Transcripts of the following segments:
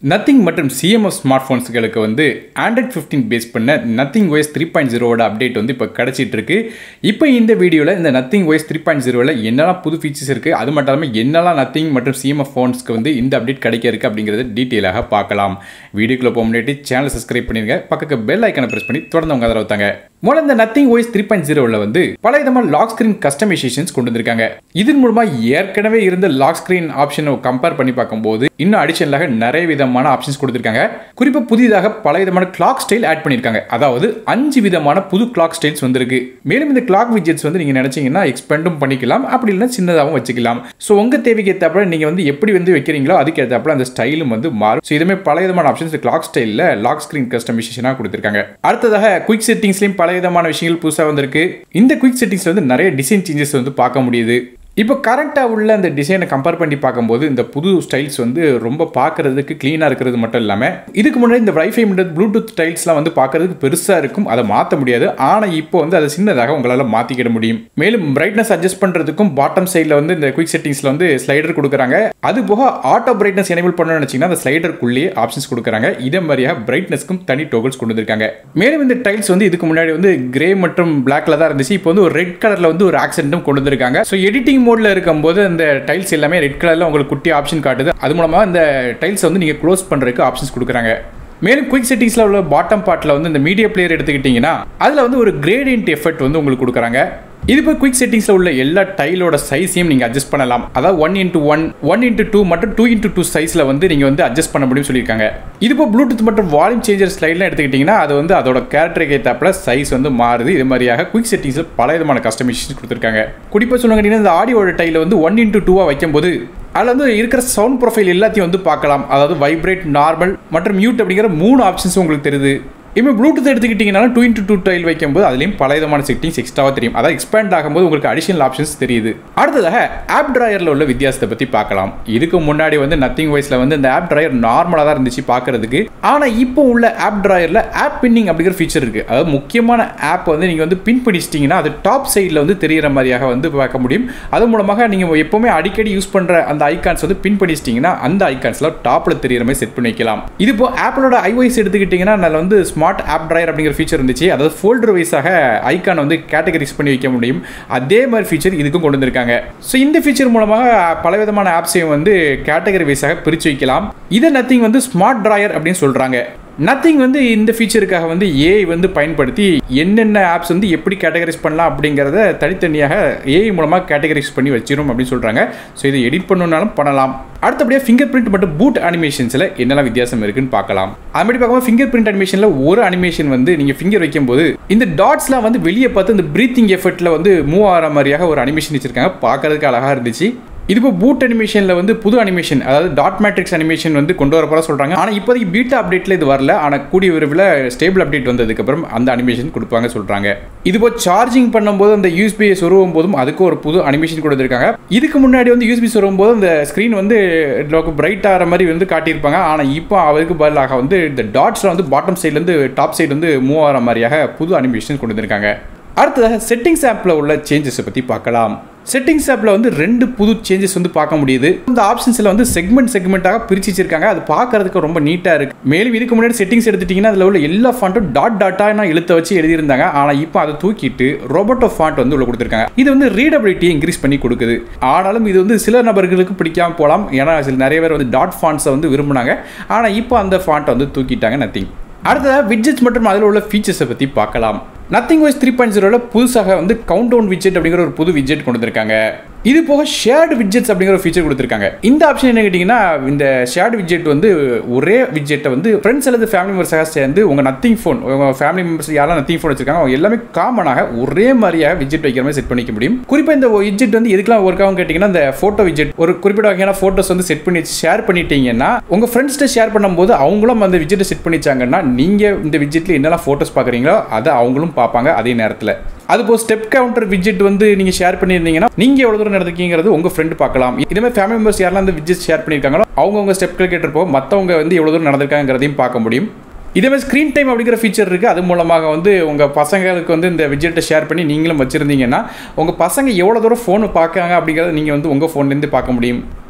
nothing மற்றும் CMF smart ஃபோன்ஸ்களுக்கு வந்து ஆண்ட்ராய்ட் ஃபிஃப்டீன் பேஸ் பண்ண நத்திங் OS த்ரீ பாயிண்ட் ஜீரோவோட அப்டேட் வந்து இப்போ கிடச்சிட்டு இருக்கு இப்போ இந்த வீடியோவில் இந்த நத்திங் OS த்ரீ பாயிண்ட் ஜீரோவில் என்னெல்லாம் புது ஃபீச்சர்ஸ் இருக்குது அது மட்டும் இல்லாமல் என்னெல்லாம் நத்திங் மற்றும் சிஎம்எஃப் ஃபோன்ஸ்க்கு வந்து இந்த அப்டேட் கிடைக்க இருக்கு அப்படிங்கிறத டீட்டெயிலாக பார்க்கலாம் வீடியோக்குள்ள போக முன்னாடி சேனல் சப்ஸ்கிரைப் பண்ணிருங்க பக்கத்துக்கு பெல் ஐக்கனை ப்ரெஸ் பண்ணி தொடர்ந்து உங்க ஆதரவு தாங்க முதல்ல இந்த நத்திங் OS த்ரீ பாயிண்ட் ஜீரோவில் வந்து பல விதமான லாக் ஸ்க்ரீன் கஸ்டமைசேஷன்ஸ் கொண்டு வந்திருக்காங்க இதன் மூலமா ஏற்கனவே இருந்த லாக் ஸ்க்ரீன் ஆப்ஷனை கம்பேர் பண்ணி பார்க்கும்போது இன்னும் அடிஷனலாக நிறைய விதமான ஆப்ஷன்ஸ் கொடுத்துருக்காங்க குறிப்பாக புதிதாக பல விதமான கிளாக் ஸ்டைல் ஆட் பண்ணியிருக்காங்க அதாவது அஞ்சு விதமான புது கிளாக் ஸ்டைல்ஸ் வந்திருக்கு மேலும் இந்த கிளாக் விஜெட்ஸ் வந்து நீங்கள் நினைச்சீங்கன்னா எக்ஸ்பெண்டும் பண்ணிக்கலாம் அப்படி இல்லைன்னா சின்னதாகவும் வச்சுக்கலாம் ஸோ உங்கள் தேவைக்கு ஏற்றாப்புல நீங்கள் வந்து எப்படி வந்து வைக்கிறீங்களோ அதுக்கு ஏற்றாப்புல அந்த ஸ்டைலும் வந்து மாறும் ஸோ இதுமே பல விதமான ஆப்ஷன்ஸ் கிளாக் ஸ்டைலில் லாக் ஸ்க்ரீன் கஸ்டமைசேஷனாக கொடுத்துருக்காங்க அடுத்ததாக குயிக் செட்டிங்ஸ்லையும் பல விதமான விஷயங்கள் புதுசாக வந்திருக்கு இந்த குயிக் செட்டிங்ஸ்ல வந்து நிறைய டிசைன் சேஞ்சஸ் வந்து பார்க்க முடியுது இப்போ கரண்ட்டாக உள்ள அந்த டிசைனை கம்பேர் பண்ணி பார்க்கும்போது இந்த புது ஸ்டைல்ஸ் வந்து ரொம்ப பார்க்கறதுக்கு க்ளீனாக இருக்கிறது மட்டும் இல்லாமல் இதுக்கு முன்னாடி இந்த வைஃபை மற்றும் ப்ளூடூத் ஸ்டைல்ஸ்லாம் வந்து பார்க்கறதுக்கு பெருசாக இருக்கும் அதை மாற்ற முடியாது ஆனால் இப்போ வந்து அதை சின்னதாக உங்களால் மாற்றிக்கிட முடியும் மேலும் பிரைட்னஸ் அட்ஜஸ்ட் பண்ணுறதுக்கும் பாட்டம் சைடில் வந்து இந்த குயிக் செட்டிங்ஸில் வந்து ஸ்லைடர் கொடுக்குறாங்க அது போக ஆட்டோ பிரைட்னஸ் எனேபிள் பண்ணணும்னு நினச்சிங்கன்னா அந்த ஸ்லைடருக்குள்ளேயே ஆப்ஷன்ஸ் கொடுக்குறாங்க இதே மாதிரியாக பிரைட்னஸ்க்கும் தனி டோகல்ஸ் கொண்டு வந்திருக்காங்க மேலும் இந்த டைல்ஸ் வந்து இதுக்கு முன்னாடி வந்து கிரே மற்றும் பிளாக்ல தான் இருந்துச்சு இப்போ வந்து ஒரு ரெட் கலரில் வந்து ஒரு ஆக்சென்ட்டும் கொண்டு வந்திருக்காங்க ஸோ எடிட்டிங் மோட்ல இருக்கும்போது அந்த டைல்ஸ் எல்லாமே ரெட் கலரில் உங்களுக்கு குட்டி ஆப்ஷன் காட்டுது அது மூலமாக இந்த டைல்ஸ் வந்து நீங்கள் க்ளோஸ் பண்ணுறதுக்கு ஆப்ஷன்ஸ் கொடுக்குறாங்க மேலும் குயிக் செட்டிங்ஸில் உள்ள பாட்டம் பார்ட்டில் வந்து இந்த மீடியா பிளேயர் எடுத்துக்கிட்டிங்கன்னா அதில் வந்து ஒரு கிரேடியன்ட் எஃபெக்ட் வந்து உங்களுக்கு கொடுக்குறாங்க இது இப்போ குயிக் செட்டிங்ஸில் உள்ள எல்லா டைலோட சைஸையும் நீங்கள் அட்ஜஸ்ட் பண்ணலாம் அதாவது one into one one into two மற்றும் டூ இன்ட்டு டூ சைஸில் வந்து நீங்கள் வந்து அட்ஜஸ்ட் பண்ண முடியும்னு சொல்லியிருக்காங்க இது இப்போ ப்ளூடூத் மற்றும் வால்யூம் சேஞ்சர் ஸ்லைட்லாம் எடுத்துக்கிட்டிங்கன்னா அது வந்து அதோட கேரக்டருக்கு ஏற்றாப்புல சைஸ் வந்து மாறுது இது மாதிரியாக குயிக் செட்டிங்ஸில் பல விதமான கஸ்டமைசேஷன் கொடுத்துருக்காங்க குறிப்பாக சொல்லுங்க இந்த ஆடியோட டைல வந்து ஒன் இன்ட்டு டூவாக வைக்கும்போது அதில் வந்து இருக்கிற சவுண்ட் ப்ரொஃபைல் எல்லாத்தையும் வந்து பார்க்கலாம் அதாவது வைப்ரேட் நார்மல் மற்றும் மியூட் அப்படிங்கிற மூணு ஆப்ஷன்ஸ் உங்களுக்கு தெரியுது இனிமேல் ப்ளூடூத் எடுத்துக்கிட்டிங்கனாலும் டூ இன்ட்டு டூ டைல் வைக்கும்போது அதுலேயும் பல விதமான செட்டிங்ஸ் எக்ஸ்ட்ராவாக தெரியும் அதாவது எக்ஸ்பேண்ட் ஆகும்போது உங்களுக்கு அடிஷனல் ஆப்ஷன்ஸ் தெரியுது அடுத்ததாக ஆப் ட்ராயரில் உள்ள வித்தியாசத்தை பற்றி பார்க்கலாம் இதுக்கு முன்னாடி வந்து நத்திங் வைஸில் வந்து இந்த ஆப் ட்ராயர் நார்மலாக தான் இருந்துச்சு பார்க்கறதுக்கு ஆனால் இப்போ உள்ள ஆப் ட்ராயரில் ஆப் பின்னிங் அப்படிங்கிற ஃபீச்சர் இருக்குது அதாவது முக்கியமான ஆப் வந்து நீங்கள் வந்து பின் பண்ணிச்சிட்டிங்கன்னா அது டாப் சைடில் வந்து தெரிகிற மாதிரியாக வந்து பார்க்க முடியும் அது மூலமாக நீங்கள் எப்போவுமே அடிக்கடி யூஸ் பண்ணுற அந்த ஐகான்ஸ் வந்து பின் பண்ணிச்சிட்டிங்கன்னா அந்த ஐகான்ஸில் டாப்பில் தெரிகிற மாதிரி செட் பண்ணி வைக்கலாம் இது இப்போ ஆப்பிளோட ஐஒய்ஸ் எடுத்துக்கிட்டிங்கன்னா அதில் வந்து ஸ்மார்ட் ஆப் ட்ரையர் அப்படிங்கிற ஃபீச்சர் இருந்துச்சு அதாவது ஃபோல்டர் வைஸாக ஐக்கான் வந்து கேட்டகரிஸ் பண்ணி வைக்க முடியும் அதே மாதிரி ஃபீச்சர் இதுக்கும் கொண்டு வந்திருக்காங்க ஸோ இந்த ஃபீச்சர் மூலமாக பல விதமான ஆப்ஸையும் வந்து கேட்டகரி வைஸாக பிரித்து வைக்கலாம் இதை நத்திங் வந்து ஸ்மார்ட் ட்ராயர் அப்படின்னு சொல்கிறாங்க நத்திங் வந்து இந்த ஃபீச்சருக்காக வந்து ஏஐ வந்து பயன்படுத்தி என்னென்ன ஆப்ஸ் வந்து எப்படி கேட்டகரைஸ் பண்ணலாம் அப்படிங்கிறத தனித்தனியாக ஏஐ மூலமாக கேட்டகரைஸ் பண்ணி வச்சிரும் அப்படின்னு சொல்கிறாங்க ஸோ இதை எடிட் பண்ணணுன்னாலும் பண்ணலாம் அடுத்தபடியாக ஃபிங்கர் பிரிண்ட் மற்றும் பூட் அனிமேஷன்ஸில் என்னெல்லாம் வித்தியாசம் இருக்குன்னு பார்க்கலாம் அது மாதிரி பார்க்கும்போது ஃபிங்கர் பிரிண்ட் அனிமேஷனில் ஒரு அனிமேஷன் வந்து நீங்கள் ஃபிங்கர் வைக்கும்போது இந்த டாட்ஸ்லாம் வந்து வெளியே பார்த்து இந்த ப்ரீத்திங் எஃபெக்ட்டில் வந்து மூவ் ஆகிற மாதிரியாக ஒரு அனிமேஷன் வச்சிருக்காங்க பார்க்கறதுக்கு அழகாக இருந்துச்சு இது இப்போ பூட் அனிமேஷனில் வந்து புது அனிமேஷன் அதாவது டாட் மேட்ரிக்ஸ் அனிமேஷன் வந்து கொண்டு வர போல சொல்கிறாங்க ஆனால் இப்போதைக்கு பீட்டா அப்டேட்டில் இது வரல ஆனால் கூடிய விரைவில் ஸ்டேபிள் அப்டேட் வந்ததுக்கப்புறம் அந்த அனிமேஷன் கொடுப்பாங்க சொல்கிறாங்க இது இப்போ சார்ஜிங் பண்ணும்போது அந்த யூஸ்பியை சொருவும் போதும் அதுக்கு ஒரு புது அனிமேஷன் கொடுத்துருக்காங்க இதுக்கு முன்னாடி வந்து யூஸ்பி சொருவும் போது அந்த ஸ்க்ரீன் வந்து பிரைட் ஆகிற மாதிரி வந்து காட்டியிருப்பாங்க ஆனால் இப்போ அவருக்கு பதிலாக வந்து இந்த டாட்ஸில் வந்து பாட்டம் சைட்லேருந்து டாப் சைடு வந்து மூவ் ஆகிற மாதிரியாக புது அனிமேஷன் கொண்டு வந்திருக்காங்க அடுத்ததாக செட்டிங்ஸ் ஆப்பில் உள்ள சேஞ்சஸை பற்றி பார்க்கலாம் செட்டிங்ஸ் ஆப்பில் வந்து ரெண்டு புது சேஞ்சஸ் வந்து பார்க்க முடியுது இந்த ஆப்ஷன்ஸில் வந்து செக்மெண்ட் செக்மெண்ட்டாக பிரிச்சு வச்சிருக்காங்க அது பார்க்கறதுக்கு ரொம்ப நீட்டாக இருக்கு மேலும் இதுக்கு முன்னாடி செட்டிங்ஸ் எடுத்துட்டிங்கன்னா அதில் உள்ள எல்லா ஃபாண்ட்டும் டாட் டாட்டாக நான் எழுத்த வச்சு எழுதியிருந்தாங்க ஆனால் இப்போ அதை தூக்கிட்டு ரோபோட்டோ ஃபாண்ட் வந்து உள்ள கொடுத்துருக்காங்க இது வந்து ரீடபிலிட்டி இன்க்ரீஸ் பண்ணி கொடுக்குது ஆனாலும் இது வந்து சில நபர்களுக்கு பிடிக்காம போகலாம் ஏன்னா சில நிறைய பேர் வந்து டாட் ஃபாண்ட்ஸை வந்து விரும்புனாங்க ஆனால் இப்போ அந்த ஃபாண்ட்டை வந்து தூக்கிட்டாங்க நத்திங் அடுத்ததாக விட்ஜெட்ஸ் மற்றும் அதில் உள்ள ஃபீச்சர்ஸை பற்றி பார்க்கலாம் நத்திங் வைஸ் த்ரீ பாயிண்ட் ஜீரோவில் புதுசாக வந்து கவுண்ட் டவுன் விட்ஜெட் அப்படிங்கிற ஒரு புது விட்ஜெட் கொண்டு வந்திருக்காங்க இது போக ஷேர்டு விட்ஜெட்ஸ் அப்படிங்கிற ஒரு ஃபீச்சர் கொடுத்துருக்காங்க இந்த ஆப்ஷன் என்ன கேட்டிங்கன்னா இந்த ஷேர்டு விட்ஜெட் வந்து ஒரே விட்ஜெட்டை வந்து ஃப்ரெண்ட்ஸ் அல்லது ஃபேமிலி மெம்பர்ஸாக சேர்ந்து உங்கள் நத்திங் ஃபோன் உங்கள் ஃபேமிலி மெம்பர்ஸ் யாரெல்லாம் நத்திங் ஃபோன் வச்சிருக்காங்க அவங்க எல்லாமே காமனாக ஒரே மாதிரியாக விட்ஜெட் வைக்கிற மாதிரி செட் பண்ணிக்க முடியும் குறிப்பாக இந்த விட்ஜெட் வந்து எதுக்கெல்லாம் ஒர்க் ஆகும் கேட்டிங்கன்னா இந்த ஃபோட்டோ விட்ஜெட் ஒரு குறிப்பிட்ட வகையான ஃபோட்டோஸ் வந்து செட் பண்ணி ஷேர் பண்ணிட்டீங்கன்னா உங்கள் ஃப்ரெண்ட்ஸ்கிட்ட ஷேர் பண்ணும்போது அவங்களும் அந்த விட்ஜெட்டை செட் பண்ணிச்சாங்கன்னா நீங்கள் இந்த விட்ஜெட்டில் என்னெல்லாம் ஃபோட்டோஸ் பார்க்குறீங்களோ அதை அவங்களும் பார்ப்பாங்க அதே நேரத்தில் அதுபோல் ஸ்டெப் கவுண்டர் விட்ஜெட் வந்து நீங்கள் ஷேர் பண்ணியிருந்தீங்கன்னா நீங்கள் எவ்வளோ தூரம் நடந்துக்கீங்கிறது உங்கள் ஃப்ரெண்டு பார்க்கலாம் இதே மாதிரி ஃபேமிலி மெம்பர்ஸ் யாரெல்லாம் அந்த விட்ஜெட் ஷேர் பண்ணியிருக்காங்களோ அவங்கவுங்க ஸ்டெப் கேட்டுருப்போ மற்றவங்க வந்து எவ்வளோ தூரம் நடந்திருக்காங்கிறதையும் பார்க்க முடியும் இதே மாதிரி ஸ்க்ரீன் டைம் அப்படிங்கிற ஃபீச்சர் இருக்குது அது மூலமாக வந்து உங்கள் பசங்களுக்கு வந்து இந்த விட்ஜெட்டை ஷேர் பண்ணி நீங்களும் வச்சுருந்தீங்கன்னா உங்கள் பசங்க எவ்வளோ தூரம் ஃபோனு பார்க்காங்க அப்படிங்கிறத நீங்கள் வந்து உங்கள் ஃபோன்லேருந்து பார்க்க முடியும்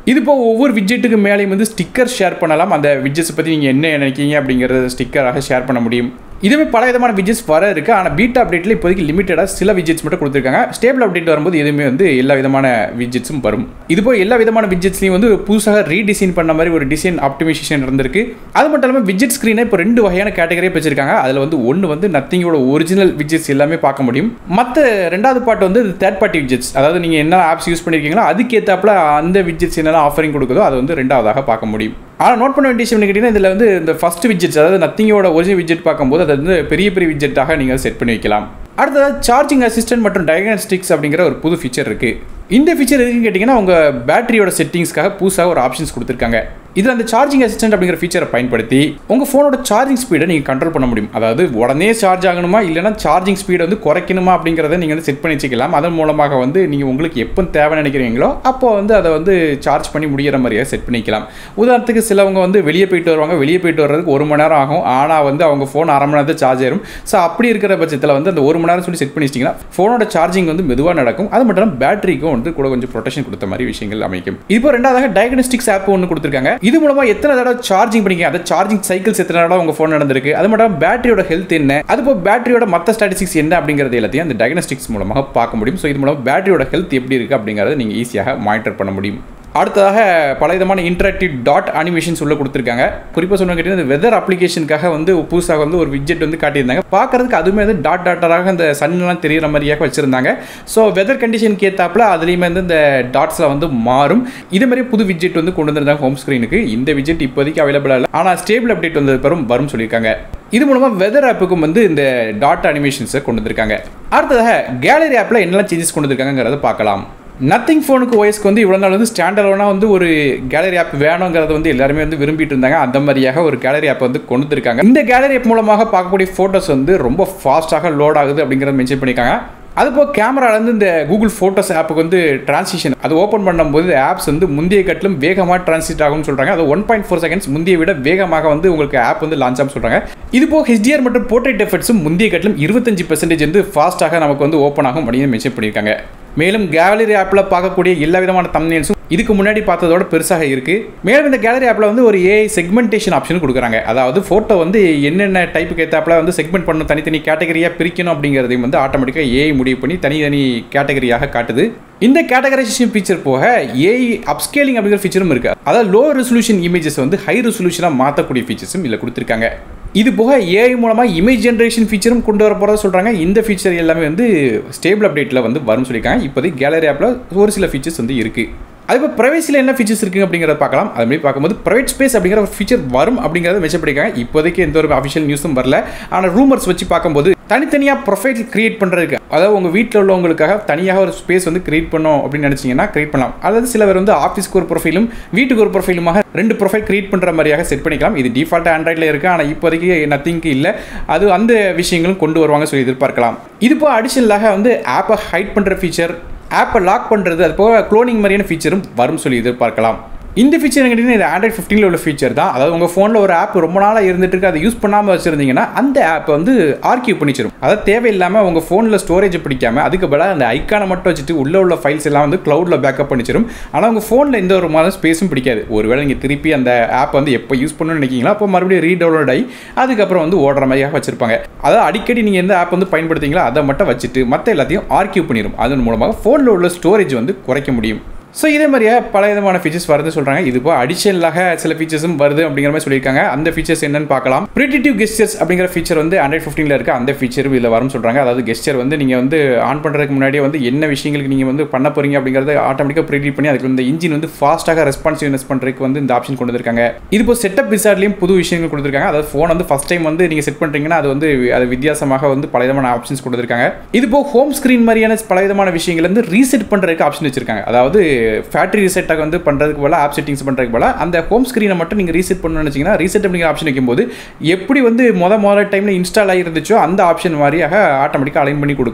இது இப்போ ஒவ்வொரு விட்ஜெட்டுக்கு மேலேயும் வந்து ஸ்டிக்கர் ஷேர் பண்ணலாம் அந்த விட்ஜெட்ஸ் பற்றி நீங்கள் என்ன நினைக்கிறீங்க அப்படிங்கிறத ஸ்டிக்கராக ஷேர் பண்ண முடியும் இதுவே பல விதமான விட்ஜெட்ஸ் வர இருக்கு ஆனால் பீட்டா அப்டேட்டில் இப்போதைக்கு லிமிட்டடாக சில விட்ஜெட்ஸ் மட்டும் கொடுத்துருக்காங்க ஸ்டேபிள் அப்டேட் வரும்போது எதுவுமே வந்து எல்லா விதமான விட்ஜெட்ஸும் வரும் இது போய் எல்லா விதமான விட்ஜெட்ஸ்லையும் வந்து புதுசாக ரீடிசைன் பண்ண மாதிரி ஒரு டிசைன் ஆப்டிமைசேஷன் இருந்திருக்கு அது மட்டும் இல்லாமல் விட்ஜெட் ஸ்க்ரீனை இப்போ ரெண்டு வகையான கேட்டகரியாக வச்சிருக்காங்க அதில் வந்து ஒன்று வந்து நத்திங்கோட ஒரிஜினல் விட்ஜெட்ஸ் எல்லாமே பார்க்க முடியும் மற்ற ரெண்டாவது பார்ட் வந்து தேர்ட் பார்ட்டி விட்ஜெட்ஸ் அதாவது நீங்கள் என்ன ஆப்ஸ் யூஸ் பண்ணியிருக்கீங்களோ அதுக்கேற்றாப்புல அந்த விட்ஜெட்ஸ் என்னெல்லாம் ஆஃபரிங் கொடுக்குதோ அதை வந்து ரெண்டாவதாக பார்க்க முடியும் ஆனால் நோட் பண்ண வேண்டிய விஷயம் கேட்டிங்கன்னா இதில் வந்து இந்த ஃபஸ்ட் விட்ஜெட்ஸ் அதாவது நத்திங்கோட ஒரிஜினல் விட்ஜெட் பார்க்கும்போது அதை வந்து பெரிய பெரிய விட்ஜெட்டாக நீங்கள் செட் பண்ணி வைக்கலாம் அடுத்ததாக சார்ஜிங் அசிஸ்டன்ட் மற்றும் டயக்னாஸ்டிக்ஸ் அப்படிங்கிற ஒரு புது ஃபீச்சர் இருக்குது இந்த ஃபீச்சர் எதுக்குன்னு கேட்டிங்கன்னா உங்கள் பேட்டரியோட செட்டிங்ஸ்க்காக புதுசாக ஒரு ஆப்ஷன்ஸ் கொடுத்துருக்காங்க இதில் அந்த சார்ஜிங் அசிஸ்டன்ட் அப்படிங்கிற ஃபீச்சரை பயன்படுத்தி உங்கள் ஃபோனோட சார்ஜிங் ஸ்பீடை நீங்கள் கண்ட்ரோல் பண்ண முடியும் அதாவது உடனே சார்ஜ் ஆகணுமா இல்லைனா சார்ஜிங் ஸ்பீடை வந்து குறைக்கணுமா அப்படிங்கிறத நீங்கள் வந்து செட் பண்ணி வச்சுக்கலாம் அதன் மூலமாக வந்து நீங்கள் உங்களுக்கு எப்போ தேவை நினைக்கிறீங்களோ அப்போ வந்து அதை வந்து சார்ஜ் பண்ணி முடிகிற மாதிரியாக செட் பண்ணிக்கலாம் உதாரணத்துக்கு சிலவங்க வந்து வெளியே போயிட்டு வருவாங்க வெளியே போயிட்டு வர்றதுக்கு ஒரு மணி நேரம் ஆகும் ஆனால் வந்து அவங்க ஃபோன் அரை மணி நேரத்தில் சார்ஜ் ஆயிரும் ஸோ அப்படி இருக்கிற பட்சத்தில் வந்து அந்த ஒரு மணி நேரம் சொல்லி செட் பண்ணி வச்சிட்டிங்கன்னா ஃபோனோட சார்ஜிங் வந்து மெதுவாக நடக்கும் அது மட்டும் இல்லாமல் பேட்டரிக்கும் வந்து கூட கொஞ்சம் ப்ரொடெக்ஷன் கொடுத்த மாதிரி விஷயங்கள் அமைக்கும் இப்போ ரெண்டாவதாக டயக்னோஸ்டிக்ஸ் ஆப் ஒன்று கொடுத்துருக்காங்க இது மூலமாக எத்தனை தடவை சார்ஜிங் பண்ணிக்க அதை சார்ஜிங் சைக்கிள்ஸ் எத்தனை தடவை உங்கள் ஃபோன் நடந்திருக்கு அது மட்டும் பேட்டரியோட ஹெல்த் என்ன அது போல் பேட்டரியோட மற்ற ஸ்டாட்டிஸ்டிக்ஸ் என்ன அப்படிங்கிறது எல்லாத்தையும் அந்த டயக்னோஸ்டிக்ஸ் மூலமாக பார்க்க முடியும் ஸோ இது மூலம் பேட்டரியோட ஹெல்த் எப்படி இருக்குது அப்படிங்கிறத நீங்கள் ஈஸியாக மானிட்டர் பண்ண முடியும் அடுத்ததாக பல விதமான இன்டராக்டிவ் டாட் அனிமேஷன்ஸ் உள்ள கொடுத்துருக்காங்க குறிப்பாக சொன்ன கேட்டீங்கன்னா வெதர் அப்ளிகேஷனுக்காக வந்து புதுசாக வந்து ஒரு விட்ஜெட் வந்து காட்டியிருந்தாங்க பார்க்கறதுக்கு அதுவுமே வந்து டாட் டாட்டராக அந்த சன்லாம் தெரியிற மாதிரியாக வச்சுருந்தாங்க ஸோ வெதர் கண்டிஷனுக்கு ஏற்றாப்புல அதுலேயுமே வந்து இந்த டாட்ஸில் வந்து மாறும் இதே மாதிரி புது விட்ஜெட் வந்து கொண்டு வந்திருந்தாங்க ஹோம் ஸ்க்ரீனுக்கு இந்த விட்ஜெட் இப்போதைக்கு அவைலபிளாக இல்லை ஆனால் ஸ்டேபிள் அப்டேட் வந்தது பெறும் வரும் சொல்லியிருக்காங்க இது மூலமாக வெதர் ஆப்புக்கும் வந்து இந்த டாட் அனிமேஷன்ஸை கொண்டு வந்திருக்காங்க அடுத்ததாக கேலரி ஆப்பில் என்னெல்லாம் சேஞ்சஸ் கொண்டு வந்திருக்காங்கிறத பார்க்கலாம் நத்திங் ஃபோனுக்கு ஓஎஸ்க்கு வந்து இவ்வளோ நாள் வந்து ஸ்டாண்டர்டாக வந்து ஒரு கேலரி ஆப் வேணுங்கிறத வந்து எல்லாருமே வந்து விரும்பிட்டு இருந்தாங்க அந்த மாதிரியாக ஒரு கேலரி ஆப் வந்து கொண்டு வந்திருக்காங்க இந்த கேலரி ஆப் மூலமாக பார்க்கக்கூடிய ஃபோட்டோஸ் வந்து ரொம்ப ஃபாஸ்ட்டாக லோட் ஆகுது அப்படிங்கிறத மென்ஷன் பண்ணியிருக்காங்க அதுபோல் கேமராலேருந்து இந்த கூகுள் ஃபோட்டோஸ் ஆப்புக்கு வந்து டிரான்சிஷன் அது ஓப்பன் பண்ணும்போது ஆப்ஸ் வந்து முந்தைய கட்டிலும் வேகமாக டிரான்சிட் ஆகும்னு சொல்கிறாங்க அது ஒன் பாயிண்ட் ஃபோர் செகண்ட்ஸ் முந்தைய விட வேகமாக வந்து உங்களுக்கு ஆப் வந்து லான்ச் ஆகும் சொல்கிறாங்க இது போக ஹெச்டிஆர் மற்றும் போர்ட்ரேட் எஃபெக்ட்ஸும் முந்தைய கட்டிலும் இருபத்தஞ்சு பர்சன்டேஜ் வந்து ஃபாஸ்ட்டாக நமக்கு வந்து ஓப்பன் ஆகும் அப்படின்னு மென்ஷன் பண்ணியிருக்காங்க மேலும் கேலரி ஆப்பில் பார்க்கக்கூடிய எல்லா விதமான தம்னேல்ஸும் இதுக்கு முன்னாடி பார்த்ததோட பெருசாக இருக்குது மேலும் இந்த கேலரி ஆப்பில் வந்து ஒரு ஏஐ செக்மெண்டேஷன் ஆப்ஷன் கொடுக்குறாங்க அதாவது ஃபோட்டோ வந்து என்னென்ன டைப்புக்கு ஏற்றாப்பில் வந்து செக்மெண்ட் பண்ணணும் தனித்தனி கேட்டகரியாக பிரிக்கணும் அப்படிங்கிறதையும் வந்து ஆட்டோமேட்டிக்காக ஏஐ முடிவு பண்ணி தனித்தனி கேட்டகரியாக காட்டுது இந்த கேட்டகரைசேஷன் ஃபீச்சர் போக ஏஐ அப்ஸ்கேலிங் அப்படிங்கிற ஃபீச்சரும் இருக்குது அதாவது லோ ரெசல்யூஷன் இமேஜஸ் வந்து ஹை ரெசல்யூஷனாக மாற்றக்கூடிய ஃபீச்சர்ஸும் இதில் கொடுத்துருக்காங்க இது போக ஏஐ மூலமாக இமேஜ் ஜென்ரேஷன் ஃபீச்சரும் கொண்டு வர போகிறதா சொல்கிறாங்க இந்த ஃபீச்சர் எல்லாமே வந்து ஸ்டேபிள் அப்டேட்டில் வந்து வரும்னு சொல்லியிருக்காங்க இப்போதைக்கு கேலரி ஆப்பில் ஒரு சில ஃபீச்சர்ஸ் வந்து இருக்குது அதுபோ ப்ரைவேசியில் என்ன ஃபீச்சர்ஸ் இருக்குது அப்படிங்கிறத பார்க்கலாம் அது மாதிரி பார்க்கும்போது ப்ரைவேட் ஸ்பேஸ் அப்படிங்கிற ஒரு ஃபீச்சர் வரும் அப்படிங்கிறத மென்ஷன் பண்ணியிருக்காங்க இப்போதைக்கு எந்த ஒரு அஃபிஷியல் நியூஸும் வரல ஆனால் ரூமர்ஸ் வச்சு பார்க்கும்போது தனித்தனியாக ப்ரொஃபைல் கிரியேட் பண்ணுறதுக்கு அதாவது உங்கள் வீட்டில் உள்ளவங்களுக்காக தனியாக ஒரு ஸ்பேஸ் வந்து கிரியேட் பண்ணோம் அப்படின்னு நினச்சிங்கன்னா கிரியேட் பண்ணலாம் அதாவது சில பேர் வந்து ஆஃபீஸ்க்கு ஒரு ப்ரொஃபைலும் வீட்டுக்கு ஒரு ப்ரொஃபைலுமாக ரெண்டு ப்ரொஃபைல் கிரியேட் பண்ணுற மாதிரியாக செட் பண்ணிக்கலாம் இது டிஃபால்ட்டாக ஆண்ட்ராய்டில் இருக்குது ஆனால் இப்போதைக்கு நத்திங்க்கு இல்லை அது அந்த விஷயங்களும் கொண்டு வருவாங்க சொல்லி எதிர்பார்க்கலாம் இது போக அடிஷனலாக வந்து ஆப்பை ஹைட் பண்ணுற ஃபீச்சர் ஆப்பை லாக் பண்ணுறது அது போக க்ளோனிங் மாதிரியான ஃபீச்சரும் வரும் சொல்லி எதிர்பார்க்கலாம் இந்த ஃபீச்சர் கேட்டிங்கன்னா இது ஆண்ட்ராய்ட் ஃபிஃப்டீனில் உள்ள ஃபீச்சர் தான் அதாவது உங்கள் ஃபோனில் ஒரு ஆப் ரொம்ப நாளாக இருந்துட்டு இருக்கு அதை யூஸ் பண்ணாமல் வச்சுருந்தீங்கன்னா அந்த ஆப்பை வந்து ஆர்கியூ பண்ணிச்சிடும் அதாவது தேவையில்லாமல் உங்கள் ஃபோனில் ஸ்டோரேஜ் பிடிக்காம அதுக்கு பதிலாக அந்த ஐக்கானை மட்டும் வச்சுட்டு உள்ள உள்ள ஃபைல்ஸ் எல்லாம் வந்து க்ளவுடில் பேக்கப் பண்ணிச்சிடும் ஆனால் உங்கள் ஃபோனில் எந்த ஒரு மாதிரி ஸ்பேஸும் பிடிக்காது ஒருவேளை நீங்கள் திருப்பி அந்த ஆப் வந்து எப்போ யூஸ் பண்ணணும்னு நினைக்கிங்களோ அப்போ மறுபடியும் ரீடவுன்லோட் ஆகி அதுக்கப்புறம் வந்து ஓடுற மாதிரியாக வச்சிருப்பாங்க அதாவது அடிக்கடி நீங்கள் எந்த ஆப் வந்து பயன்படுத்திங்களோ அதை மட்டும் வச்சுட்டு மற்ற எல்லாத்தையும் ஆர்கியூ பண்ணிடும் அதன் மூலமாக ஃபோனில் உள்ள ஸ்டோரேஜ் வந்து குறைக்க முடியும் ஸோ இதே மாதிரியே பல விதமான ஃபீச்சர்ஸ் வருது சொல்கிறாங்க இது இப்போ அடிஷனலாக சில ஃபீச்சர்ஸும் வருது அப்படிங்கிற மாதிரி சொல்லியிருக்காங்க அந்த ஃபீச்சர்ஸ் என்னன்னு பார்க்கலாம் ப்ரிடிட்டிவ் கெஸ்டர்ஸ் அப்படிங்கிற ஃபீச்சர் வந்து ஆண்ட்ராய்ட் ஃபிஃப்டீனில் இருக்குது அந்த ஃபீச்சர் இதில் வரும் சொல்கிறாங்க அதாவது கெஸ்டர் வந்து நீங்கள் வந்து ஆன் பண்ணுறதுக்கு முன்னாடியே வந்து என்ன விஷயங்களுக்கு நீங்கள் வந்து பண்ண போகிறீங்க அப்படிங்கிறத ஆட்டோமேட்டிக்காக ப்ரிடிட் பண்ணி அதுக்கு இந்த இன்ஜின் வந்து ஃபாஸ்ட்டாக ரெஸ்பான்சிவ்னஸ் பண்ணுறதுக்கு வந்து இந்த ஆப்ஷன் கொண்டு வந்திருக்காங்க இது இப்போ செட்டப் விசார்ட்லேயும் புது விஷயங்கள் கொடுத்துருக்காங்க அதாவது ஃபோன் வந்து ஃபஸ்ட் டைம் வந்து நீங்கள் செட் பண்ணுறீங்கன்னா அது வந்து அது வித்தியாசமாக வந்து பல விதமான ஆப்ஷன்ஸ் கொடுத்துருக்காங்க இது இப்போ ஹோம் ஸ்க்ரீன் மாதிரியான பல விதமான விஷயங்கள் வந்து ரீசெட் பண்ணுறதுக்கு ஆப்ஷன் வச்சிருக்காங்க அதாவது ஃபேக்ட்ரி ரீசெட்டாக வந்து பண்ணுறதுக்கு போல ஆப் செட்டிங்ஸ் பண்ணுறதுக்கு போல அந்த ஹோம் ஸ்க்ரீனை மட்டும் நீங்கள் ரீசெட் பண்ணணும்னு நினச்சிங்கன்னா ரீசெட் அப்படிங்கிற ஆப்ஷன் வைக்கும்போது எப்படி வந்து மொத மொதல் டைமில் இன்ஸ்டால் ஆகிருந்துச்சோ அந்த ஆப்ஷன் மாதிரியாக ஆட்டோமேட்டிக்காக அலைன் பண்ணி கொடுக்கும்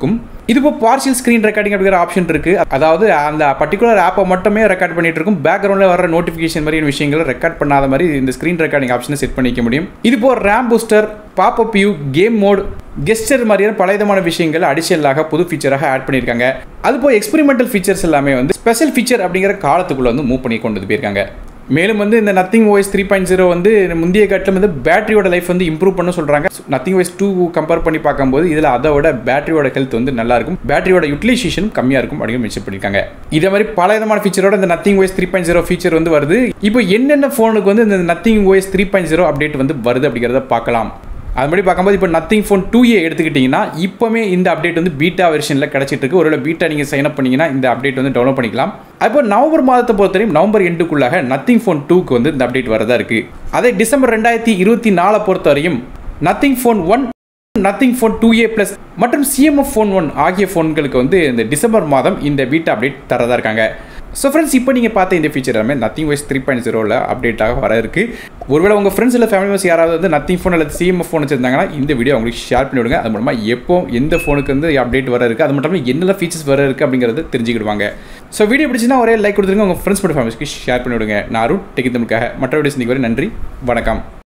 இது இப்போ பார்ஷியல் ஸ்க்ரீன் ரெக்கார்டிங் அப்படிங்கிற ஆப்ஷன் இருக்கு அதாவது அந்த பர்டிகுலர் ஆப்பை மட்டுமே ரெக்கார்ட் பண்ணிட்டு இருக்கும் பேக்ரவுண்டில் வர நோட்டிஃபிகேஷன் மாதிரி விஷயங்களை ரெக்கார்ட் பண்ணாத மாதிரி இந்த ஸ்க்ரீன் ரெக்கார்டிங் ஆப்ஷனை செட் பண்ணிக்க முடியும் இது இப்போ RAM booster popup view game mode gesture மாதிரியான பல விதமான விஷயங்கள் அடிஷனலாக புது ஃபீச்சராக ஆட் பண்ணியிருக்காங்க அது போய் எக்ஸ்பெரிமெண்டல் ஃபீச்சர்ஸ் எல்லாமே வந்து ஸ்பெஷல் ஃபீச்சர் அப்படிங்கிற காலத்துக்குள்ள வந்து மூவ் பண்ணி கொண்டு போயிருக்காங்க மேலும் வந்து இந்த Nothing OS three point zero வந்து முந்தைய கட்டில் வந்து பேட்டரியோட லைஃப் வந்து இம்ப்ரூவ் பண்ண சொல்கிறாங்க நத்திங் ஓஎஸ் டூ கம்பேர் பண்ணி பார்க்கும்போது இதில் அதோட பேட்டரியோட ஹெல்த் வந்து நல்லா இருக்கும் பேட்டரியோட யூட்டிலைசேஷன் கம்மியாக இருக்கும் அப்படின்னு மென்ஷன் பண்ணியிருக்காங்க இதே மாதிரி பல விதமான ஃபீச்சரோட இந்த Nothing OS three point zero feature வந்து வருது இப்போ என்னென்ன ஃபோனுக்கு வந்து இந்த Nothing OS three point zero update வந்து வருது அப்படிங்கிறத பார்க்கலாம் அது மாதிரி பார்க்கும்போது இப்போ நத்திங் ஃபோன் டூ ஏ எடுத்துக்கிட்டிங்கன்னா இப்போமே இந்த அப்டேட் வந்து பீட்டா வெர்ஷனில் கிடச்சிட்டு இருக்கு ஒருவேளை பீட்டா நீங்கள் சைன் அப் பண்ணிங்கன்னா இந்த அப்டேட் வந்து டவுன்லோட் பண்ணிக்கலாம் அப்போ நவம்பர் மாதத்தை பொறுத்தவரையும் நவம்பர் எண்டுக்குள்ளாக நத்திங் ஃபோன் டூக்கு வந்து இந்த அப்டேட் வரதா இருக்குது அதே டிசம்பர் ரெண்டாயிரத்தி இருபத்தி நாலை பொறுத்தவரையும் Nothing phone one Nothing phone two a plus மற்றும் சிஎம்எஃப் ஃபோன் ஒன் ஆகிய ஃபோன்களுக்கு வந்து இந்த டிசம்பர் மாதம் இந்த பீட்டா அப்டேட் தரதா இருக்காங்க ஸோ ஃப்ரெண்ட்ஸ் இப்போ நீங்கள் பார்த்த இந்த ஃபீச்சர் எல்லாமே நத்திங் வைஸ் த்ரீ பாயிண்ட் ஜீரோவில் அப்டேட்டாக வர இருக்கு ஒருவேளை உங்கள் ஃப்ரெண்ட்ஸ் இல்லை ஃபேமிலி மெம்பர்ஸ் யாராவது வந்து நத்திங் ஃபோன் அல்லது சிஎம்எஃப் ஃபோன் வச்சிருந்தாங்கன்னா இந்த வீடியோ உங்களுக்கு ஷேர் பண்ணி விடுங்க அது மூலமாக எப்போ எந்த ஃபோனுக்கு வந்து அப்டேட் வர இருக்குது அது மட்டும் இல்லாமல் என்னென்ன ஃபீச்சர்ஸ் வர இருக்குது அப்படிங்கிறத தெரிஞ்சுக்கிடுவாங்க ஸோ வீடியோ பிடிச்சினா ஒரே லைக் கொடுத்துருங்க உங்கள் ஃப்ரெண்ட்ஸ் மற்றும் ஃபேமிலிஸ்க்கு ஷேர் பண்ணி விடுங்க நான் அருண் டெக்கி தமிழுக்காக மற்ற வீடியோ சந்திக்கு வரை நன்றி வணக்கம்